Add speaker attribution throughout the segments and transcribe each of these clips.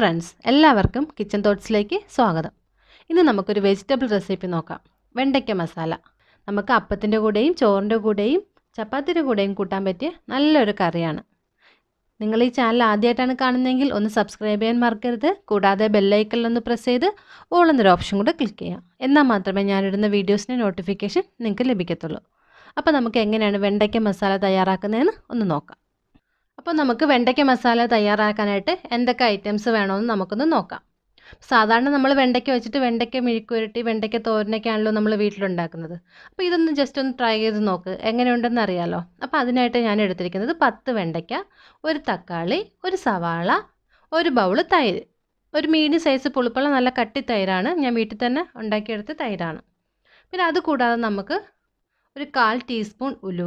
Speaker 1: friends എല്ലാവർക്കും kitchen തോട്ട്സിലേക്ക് സ്വാഗതം ഇന്ന് നമുക്കൊരു വെജിറ്റബിൾ റെസിപ്പി നോക്കാം വെണ്ടയ്ക്ക മസാല നമുക്ക് അപ്പത്തിൻ്റെ കൂടെയും ചോറിൻ്റെ കൂടെയും ചപ്പാത്തിയുടെ കൂടെയും കൂട്ടാൻ പറ്റിയ നല്ലൊരു കറിയാണ് നിങ്ങൾ ഈ ചാനൽ ആദ്യമായിട്ടാണ് കാണുന്നതെങ്കിൽ ഒന്ന് സബ്സ്ക്രൈബ് ചെയ്യാൻ മറക്കരുത് കൂടാതെ ബെല്ലൈക്കനിൽ ഒന്ന് പ്രസ് ചെയ്ത് ഓൾ എന്നൊരു ഓപ്ഷൻ കൂടെ ക്ലിക്ക് ചെയ്യാം എന്നാൽ മാത്രമേ ഞാനിടുന്ന വീഡിയോസിൻ്റെ നോട്ടിഫിക്കേഷൻ നിങ്ങൾക്ക് ലഭിക്കത്തുള്ളൂ അപ്പോൾ നമുക്ക് എങ്ങനെയാണ് വെണ്ടയ്ക്ക മസാല തയ്യാറാക്കുന്നതെന്ന് ഒന്ന് നോക്കാം അപ്പോൾ നമുക്ക് വെണ്ടയ്ക്ക മസാല തയ്യാറാക്കാനായിട്ട് എന്തൊക്കെ ഐറ്റംസ് വേണമെന്ന് നമുക്കൊന്ന് നോക്കാം സാധാരണ നമ്മൾ വെണ്ടയ്ക്ക വെച്ചിട്ട് വെണ്ടയ്ക്ക മെഴുക്കുരട്ടി വെണ്ടയ്ക്ക തോരനൊക്കെ ആണല്ലോ നമ്മൾ വീട്ടിലുണ്ടാക്കുന്നത് അപ്പോൾ ഇതൊന്ന് ജസ്റ്റ് ഒന്ന് ട്രൈ ചെയ്ത് നോക്ക് എങ്ങനെയുണ്ടെന്ന് അറിയാലോ അപ്പോൾ അതിനായിട്ട് ഞാൻ എടുത്തിരിക്കുന്നത് പത്ത് വെണ്ടയ്ക്ക ഒരു തക്കാളി ഒരു സവാള ഒരു ബൗള് തൈര് ഒരു മീഡിയം സൈസ് പുളിപ്പുള്ള നല്ല കട്ടി തൈരാണ് ഞാൻ വീട്ടിൽ തന്നെ ഉണ്ടാക്കിയെടുത്ത തൈരാണ് പിന്നെ അത് കൂടാതെ നമുക്ക് ഒരു കാൽ ടീസ്പൂൺ ഉലുവ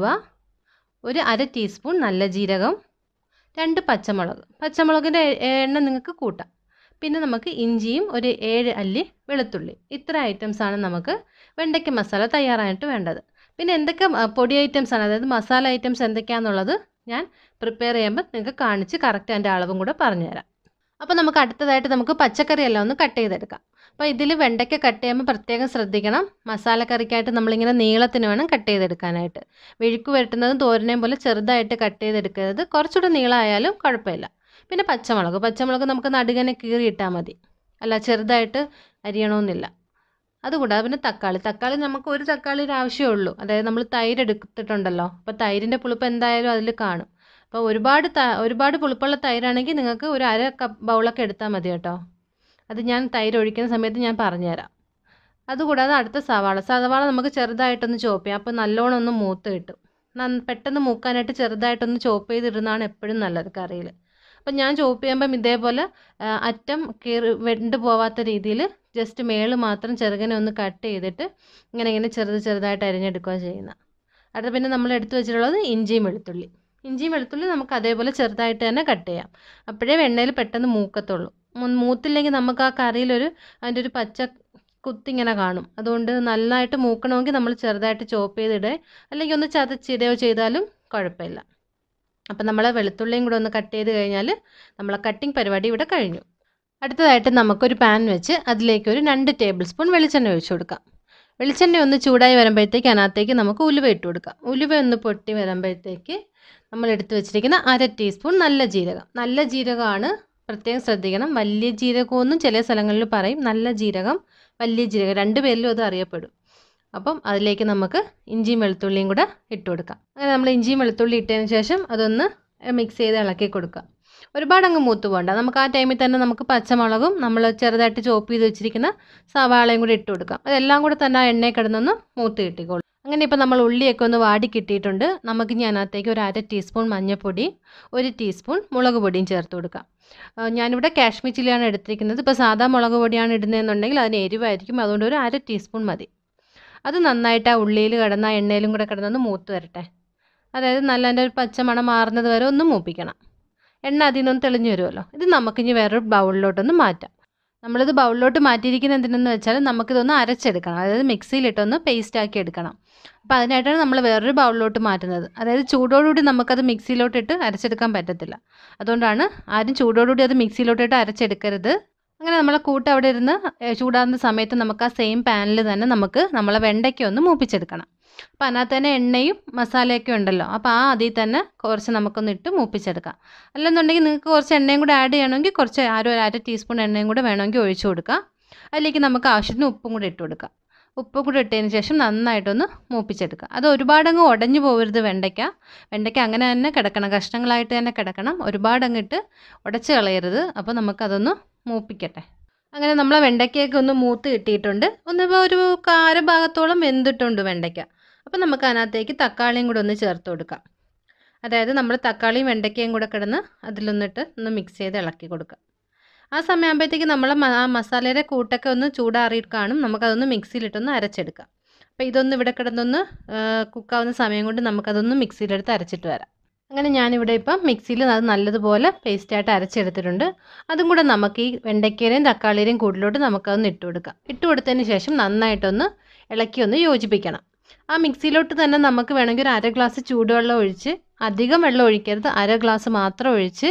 Speaker 1: ഒരു അര ടീസ്പൂൺ നല്ല ജീരകം രണ്ട് പച്ചമുളക് പച്ചമുളകിൻ്റെ എണ്ണ നിങ്ങൾക്ക് കൂട്ടാം പിന്നെ നമുക്ക് ഇഞ്ചിയും ഒരു ഏഴ് അല്ലി വെളുത്തുള്ളി ഇത്ര ഐറ്റംസാണ് നമുക്ക് വെണ്ടയ്ക്ക മസാല തയ്യാറായിട്ട് വേണ്ടത് പിന്നെ എന്തൊക്കെ പൊടി ഐറ്റംസ് ആണ് അതായത് മസാല ഐറ്റംസ് എന്തൊക്കെയാണെന്നുള്ളത് ഞാൻ പ്രിപ്പയർ ചെയ്യുമ്പോൾ നിങ്ങൾക്ക് കാണിച്ച് കറക്റ്റ് അതിൻ്റെ അളവും കൂടെ പറഞ്ഞുതരാം അപ്പോൾ നമുക്ക് അടുത്തതായിട്ട് നമുക്ക് പച്ചക്കറി എല്ലാം ഒന്ന് കട്ട് ചെയ്തെടുക്കാം അപ്പോൾ ഇതിൽ വെണ്ടയ്ക്ക കട്ട് ചെയ്യുമ്പോൾ പ്രത്യേകം ശ്രദ്ധിക്കണം മസാലക്കറിക്കായിട്ട് നമ്മളിങ്ങനെ നീളത്തിന് വേണം കട്ട് ചെയ്തെടുക്കാനായിട്ട് വെഴുക്ക് വരട്ടുന്നതും തോരനെയും പോലെ ചെറുതായിട്ട് കട്ട് ചെയ്തെടുക്കരുത് കുറച്ചുകൂടെ നീളമായാലും കുഴപ്പമില്ല പിന്നെ പച്ചമുളക് പച്ചമുളക് നമുക്ക് നടുകനെ കീറിയിട്ടാൽ മതി അല്ല ചെറുതായിട്ട് അരിയണമെന്നില്ല അതുകൂടാതെ പിന്നെ തക്കാളി തക്കാളി നമുക്ക് ഒരു തക്കാളിയുടെ ആവശ്യമേ ഉള്ളൂ അതായത് നമ്മൾ തൈര് എടുത്തിട്ടുണ്ടല്ലോ അപ്പോൾ തൈരിൻ്റെ പുളിപ്പ് എന്തായാലും അതിൽ കാണും അപ്പോൾ ഒരുപാട് ത ഒരുപാട് പുളിപ്പുള്ള തൈരാണെങ്കിൽ നിങ്ങൾക്ക് ഒരു അര കപ്പ് ബൗളൊക്കെ എടുത്താൽ മതി കേട്ടോ അത് ഞാൻ തൈര് ഒഴിക്കുന്ന സമയത്ത് ഞാൻ പറഞ്ഞുതരാം അതുകൂടാതെ അടുത്ത സവാള സവാള നമുക്ക് ചെറുതായിട്ടൊന്ന് ചോപ്പ് ചെയ്യാം അപ്പോൾ നല്ലോണം ഒന്ന് മൂത്ത് കിട്ടും പെട്ടെന്ന് മൂക്കാനായിട്ട് ചെറുതായിട്ടൊന്ന് ചോപ്പ് ചെയ്തിടുന്നതാണ് എപ്പോഴും നല്ലത് കറിയിൽ അപ്പം ഞാൻ ചോപ്പ് ചെയ്യുമ്പം ഇതേപോലെ അറ്റം കീറി വെണ്ട് പോവാത്ത രീതിയിൽ ജസ്റ്റ് മേള് മാത്രം ചെറുകനെ ഒന്ന് കട്ട് ചെയ്തിട്ട് ഇങ്ങനെ ഇങ്ങനെ ചെറുത് ചെറുതായിട്ട് അരിഞ്ഞെടുക്കുക ചെയ്യുന്നത് അടുത്ത പിന്നെ നമ്മൾ എടുത്തു വെച്ചിട്ടുള്ളത് ഇഞ്ചിയും വെളുത്തുള്ളി ഇഞ്ചിയും വെളുത്തുള്ളി നമുക്ക് അതേപോലെ ചെറുതായിട്ട് തന്നെ കട്ട് ചെയ്യാം അപ്പോഴേ വെണ്ണയിൽ പെട്ടെന്ന് മൂക്കത്തുള്ളൂ മൂത്തില്ലെങ്കിൽ നമുക്ക് ആ കറിയിലൊരു അതിൻ്റെ ഒരു പച്ച കുത്തിങ്ങനെ കാണും അതുകൊണ്ട് നല്ലതായിട്ട് മൂക്കണമെങ്കിൽ നമ്മൾ ചെറുതായിട്ട് ചോപ്പ് ചെയ്തിടുക അല്ലെങ്കിൽ ഒന്ന് ചതച്ചിടുകയോ ചെയ്താലും കുഴപ്പമില്ല അപ്പം നമ്മൾ വെളുത്തുള്ളിയും കൂടെ ഒന്ന് കട്ട് ചെയ്ത് കഴിഞ്ഞാൽ നമ്മളെ കട്ടിങ് പരിപാടി ഇവിടെ കഴിഞ്ഞു അടുത്തതായിട്ട് നമുക്കൊരു പാൻ വെച്ച് അതിലേക്ക് ഒരു രണ്ട് ടേബിൾ സ്പൂൺ വെളിച്ചെണ്ണ ഒഴിച്ചു കൊടുക്കാം വെളിച്ചെണ്ണ ഒന്ന് ചൂടായി വരുമ്പോഴത്തേക്ക് അതിനകത്തേക്ക് നമുക്ക് ഉലുവ ഇട്ട് കൊടുക്കാം ഉലുവ ഒന്ന് പൊട്ടി വരുമ്പോഴത്തേക്ക് നമ്മൾ എടുത്തു വെച്ചിരിക്കുന്ന അര ടീസ്പൂൺ നല്ല ജീരകം നല്ല ജീരകമാണ് പ്രത്യേകം ശ്രദ്ധിക്കണം വലിയ ജീരകമൊന്നും ചില സ്ഥലങ്ങളിൽ പറയും നല്ല ജീരകം വലിയ ജീരകം രണ്ട് പേരിലും അത് അറിയപ്പെടും അപ്പം അതിലേക്ക് നമുക്ക് ഇഞ്ചിയും വെളുത്തുള്ളിയും കൂടെ ഇട്ട് കൊടുക്കാം അങ്ങനെ നമ്മൾ ഇഞ്ചിയും വെളുത്തുള്ളി ഇട്ടതിന് ശേഷം അതൊന്ന് മിക്സ് ചെയ്ത് ഇളക്കി കൊടുക്കുക ഒരുപാട് അങ്ങ് മൂത്ത് പോകണ്ട നമുക്ക് ആ ടൈമിൽ തന്നെ നമുക്ക് പച്ചമുളകും നമ്മൾ ചെറുതായിട്ട് ചോപ്പ് ചെയ്ത് വെച്ചിരിക്കുന്ന സവാളയും കൂടി ഇട്ട് കൊടുക്കാം അതെല്ലാം കൂടെ തന്നെ ആ എണ്ണയിൽ കിടന്നൊന്ന് മൂത്ത് കിട്ടിക്കോളും അങ്ങനെ ഇപ്പോൾ നമ്മൾ ഉള്ളിയൊക്കെ ഒന്ന് വാടി കിട്ടിയിട്ടുണ്ട് നമുക്ക് ഇനി അതിനകത്തേക്ക് ഒരു അര ടീസ്പൂൺ മഞ്ഞൾപ്പൊടി ഒരു ടീസ്പൂൺ മുളക് പൊടിയും ചേർത്ത് കൊടുക്കാം ഞാനിവിടെ കാശ്മീർ ചില്ലിയാണ് എടുത്തിരിക്കുന്നത് ഇപ്പോൾ സാധാ മുളക് പൊടിയാണ് ഇടുന്നതെന്നുണ്ടെങ്കിൽ അതിന് എരിവായിരിക്കും അതുകൊണ്ട് ഒരു അര ടീസ്പൂൺ മതി അത് നന്നായിട്ട് ആ ഉള്ളിയിൽ കിടന്ന ആ എണ്ണയിലും കൂടെ കിടന്നൊന്ന് മൂത്ത് വരട്ടെ അതായത് നല്ല അതിൻ്റെ ഒരു പച്ചമണം മാറുന്നത് വരെ ഒന്ന് മൂപ്പിക്കണം എണ്ണ അതിൽ നിന്നൊന്ന് തെളിഞ്ഞു വരുമല്ലോ ഇത് നമുക്കിനി വേറൊരു ബൗളിലോട്ടൊന്ന് മാറ്റാം നമ്മളിത് ബൗളിലോട്ട് മാറ്റിയിരിക്കുന്ന എന്തിനെന്ന് വെച്ചാൽ നമുക്കിതൊന്ന് അരച്ചെടുക്കണം അതായത് മിക്സിയിലിട്ടൊന്ന് പേസ്റ്റ് ആക്കി എടുക്കണം അപ്പോൾ അതിനായിട്ടാണ് നമ്മൾ വേറൊരു ബൗളിലോട്ട് മാറ്റുന്നത് അതായത് ചൂടോടുകൂടി നമുക്കത് മിക്സിയിലോട്ടിട്ട് അരച്ചെടുക്കാൻ പറ്റത്തില്ല അതുകൊണ്ടാണ് ആരും ചൂടോടുകൂടി അത് മിക്സിയിലോട്ടിട്ട് അരച്ചെടുക്കരുത് അങ്ങനെ നമ്മളെ കൂട്ട് അവിടെ ഇരുന്ന് ചൂടാകുന്ന സമയത്ത് നമുക്ക് ആ സെയിം പാനിൽ തന്നെ നമുക്ക് നമ്മളെ വെണ്ടയ്ക്ക ഒന്ന് മൂപ്പിച്ചെടുക്കണം അപ്പോൾ അതിനകത്ത് തന്നെ എണ്ണയും മസാലയൊക്കെ ഉണ്ടല്ലോ അപ്പോൾ ആ അതിൽ തന്നെ കുറച്ച് നമുക്കൊന്ന് ഇട്ട് മൂപ്പിച്ചെടുക്കാം അല്ലെന്നുണ്ടെങ്കിൽ നിങ്ങൾക്ക് കുറച്ച് എണ്ണയും കൂടെ ആഡ് ചെയ്യണമെങ്കിൽ കുറച്ച് ആരോ അര ടീസ്പൂൺ എണ്ണയും കൂടെ വേണമെങ്കിൽ ഒഴിച്ചു കൊടുക്കാം അതിലേക്ക് നമുക്ക് ആവശ്യത്തിന് ഉപ്പും കൂടെ ഇട്ട് കൊടുക്കാം ഉപ്പ് കൂടെ ഇട്ടതിന് ശേഷം നന്നായിട്ടൊന്ന് മൂപ്പിച്ചെടുക്കുക അത് ഒരുപാടങ്ങ് ഉടഞ്ഞു പോകരുത് വെണ്ടയ്ക്ക വെണ്ടയ്ക്ക അങ്ങനെ തന്നെ കിടക്കണം കഷ്ണങ്ങളായിട്ട് തന്നെ കിടക്കണം ഒരുപാടങ്ങ് ഇട്ട് ഉടച്ച് കളയരുത് അപ്പോൾ നമുക്കതൊന്ന് മൂപ്പിക്കട്ടെ അങ്ങനെ നമ്മൾ വെണ്ടയ്ക്കയൊക്കെ ഒന്ന് മൂത്ത് കിട്ടിയിട്ടുണ്ട് ഒന്ന് ഒരു കാര ഭാഗത്തോളം വെന്തിട്ടുണ്ട് വെണ്ടയ്ക്ക അപ്പോൾ നമുക്ക് അതിനകത്തേക്ക് തക്കാളിയും കൂടെ ഒന്ന് ചേർത്ത് കൊടുക്കാം അതായത് നമ്മൾ തക്കാളിയും വെണ്ടയ്ക്കയും കൂടെ കിടന്ന് അതിലൊന്നിട്ട് ഒന്ന് മിക്സ് ചെയ്ത് ഇളക്കി കൊടുക്കാം ആ സമയമാകുമ്പോഴത്തേക്ക് നമ്മൾ ആ മസാലയുടെ കൂട്ടൊക്കെ ഒന്ന് ചൂടാറി കാണും നമുക്കതൊന്ന് മിക്സിയിലിട്ടൊന്ന് അരച്ചെടുക്കാം അപ്പോൾ ഇതൊന്ന് ഇവിടെ കിടന്നൊന്ന് കുക്കാവുന്ന സമയം കൊണ്ട് നമുക്കതൊന്ന് മിക്സിയിലെടുത്ത് അരച്ചിട്ട് വരാം അങ്ങനെ ഞാനിവിടെ ഇപ്പം മിക്സിയിൽ അത് നല്ലതുപോലെ പേസ്റ്റായിട്ട് അരച്ചെടുത്തിട്ടുണ്ട് അതും കൂടെ നമുക്ക് ഈ വെണ്ടയ്ക്കയുടെയും തക്കാളിയുടെയും കൂടിലോട്ട് നമുക്കതൊന്ന് ഇട്ട് കൊടുക്കാം ഇട്ട് കൊടുത്തതിന് ശേഷം നന്നായിട്ടൊന്ന് ഇളക്കി ഒന്ന് യോജിപ്പിക്കണം ആ മിക്സിയിലോട്ട് തന്നെ നമുക്ക് വേണമെങ്കിൽ ഒരു അര ഗ്ലാസ് ചൂടുവെള്ളം ഒഴിച്ച് അധികം വെള്ളം ഒഴിക്കരുത് അര ഗ്ലാസ് മാത്രം ഒഴിച്ച്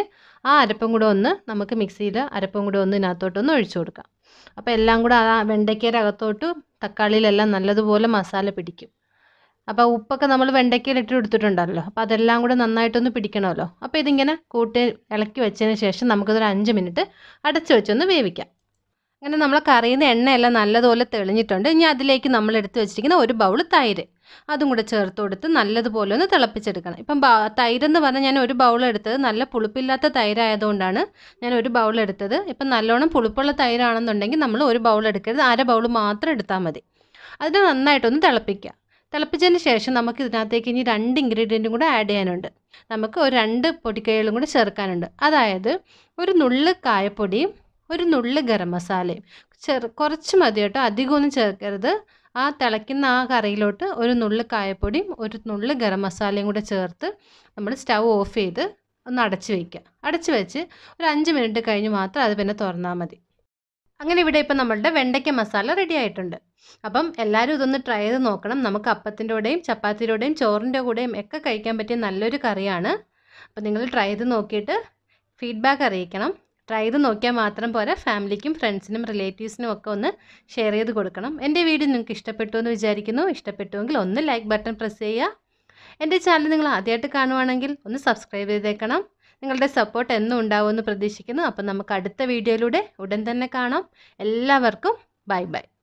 Speaker 1: ആ അരപ്പും കൂടെ ഒന്ന് നമുക്ക് മിക്സിയിൽ അരപ്പും കൂടെ ഒന്ന് ഇതിനകത്തോട്ടൊന്ന് ഒഴിച്ചു കൊടുക്കാം അപ്പോൾ എല്ലാം കൂടെ ആ വെണ്ടയ്ക്കയുടെ അകത്തോട്ട് തക്കാളിയിലെല്ലാം നല്ലതുപോലെ മസാല പിടിക്കും അപ്പോൾ ഉപ്പൊക്കെ നമ്മൾ വെണ്ടയ്ക്കയിൽ ഇട്ട് കൊടുത്തിട്ടുണ്ടല്ലോ അപ്പോൾ അതെല്ലാം കൂടെ നന്നായിട്ടൊന്ന് പിടിക്കണമല്ലോ അപ്പോൾ ഇതിങ്ങനെ കൂട്ടി ഇളക്കി വെച്ചതിന് ശേഷം നമുക്കിതൊരു അഞ്ച് മിനിറ്റ് അടച്ചു വെച്ചൊന്ന് വേവിക്കാം അങ്ങനെ നമ്മൾ കറിയിൽ നിന്ന് എണ്ണയെല്ലാം നല്ലതുപോലെ തെളിഞ്ഞിട്ടുണ്ട് ഇനി അതിലേക്ക് നമ്മൾ എടുത്ത് വെച്ചിരിക്കുന്ന ഒരു ബൗൾ തൈര് അതും കൂടെ ചേർത്ത് കൊടുത്ത് നല്ലതുപോലെ ഒന്ന് തിളപ്പിച്ചെടുക്കണം ഇപ്പം ബ- തൈരെന്ന് പറഞ്ഞാൽ ഞാൻ ഒരു ബൗൾ എടുത്തത് നല്ല പുളിപ്പില്ലാത്ത തൈരായതുകൊണ്ടാണ് ഞാൻ ഒരു ബൗൾ എടുത്തത് ഇപ്പം നല്ലോണം പുളിപ്പുള്ള തൈരാണെന്നുണ്ടെങ്കിൽ നമ്മൾ ഒരു ബൗൾ എടുക്കരുത് അര ബൗൾ മാത്രം എടുത്താൽ മതി അതിന് നന്നായിട്ടൊന്ന് തിളപ്പിക്കുക തിളപ്പിച്ചതിന് ശേഷം നമുക്ക് ഇതിനകത്തേക്ക് ഇനി രണ്ട് ഇൻഗ്രീഡിയൻറ്റും കൂടെ ആഡ് ചെയ്യാനുണ്ട് നമുക്ക് ഒരു രണ്ട് പൊടിക്കൈകളും കൂടി ചേർക്കാനുണ്ട് അതായത് ഒരു നുള്ള് കായപ്പൊടിയും ഒരു നുള്ള് ഗരം മസാലയും ചെറു കുറച്ച് മതി കേട്ടോ അധികമൊന്നും ചേർക്കരുത് ആ തിളയ്ക്കുന്ന ആ കറിയിലോട്ട് ഒരു നുള്ള് കായപ്പൊടിയും ഒരു നുള്ള് ഗരം മസാലയും കൂടെ ചേർത്ത് നമ്മൾ സ്റ്റൗ ഓഫ് ചെയ്ത് ഒന്ന് അടച്ച് വയ്ക്കുക അടച്ച് വെച്ച് ഒരു അഞ്ച് മിനിറ്റ് കഴിഞ്ഞ് മാത്രം അത് പിന്നെ തുറന്നാൽ മതി അങ്ങനെ ഇവിടെ ഇപ്പം നമ്മളുടെ വെണ്ടയ്ക്ക മസാല റെഡി ആയിട്ടുണ്ട് അപ്പം എല്ലാവരും ഇതൊന്ന് ട്രൈ ചെയ്ത് നോക്കണം നമുക്ക് അപ്പത്തിൻ്റെ കൂടെയും ചപ്പാത്തിയുടെ കൂടെയും ചോറിൻ്റെ കൂടെയും ഒക്കെ കഴിക്കാൻ പറ്റിയ നല്ലൊരു കറിയാണ് അപ്പം നിങ്ങൾ ട്രൈ ചെയ്ത് നോക്കിയിട്ട് ഫീഡ്ബാക്ക് അറിയിക്കണം ട്രൈ ചെയ്ത് നോക്കിയാൽ മാത്രം പോരാ ഫാമിലിക്കും ഫ്രണ്ട്സിനും റിലേറ്റീവ്സിനും ഒക്കെ ഒന്ന് ഷെയർ ചെയ്ത് കൊടുക്കണം എൻ്റെ വീഡിയോ നിങ്ങൾക്ക് ഇഷ്ടപ്പെട്ടു എന്ന് വിചാരിക്കുന്നു ഇഷ്ടപ്പെട്ടുവെങ്കിൽ ഒന്ന് ലൈക്ക് ബട്ടൺ പ്രസ് ചെയ്യുക എൻ്റെ ചാനൽ നിങ്ങൾ ആദ്യമായിട്ട് കാണുവാണെങ്കിൽ ഒന്ന് സബ്സ്ക്രൈബ് ചെയ്തേക്കണം നിങ്ങളുടെ സപ്പോർട്ട് എന്നും ഉണ്ടാവുമെന്ന് പ്രതീക്ഷിക്കുന്നു അപ്പം നമുക്ക് അടുത്ത വീഡിയോയിലൂടെ ഉടൻ തന്നെ കാണാം എല്ലാവർക്കും ബൈ ബൈ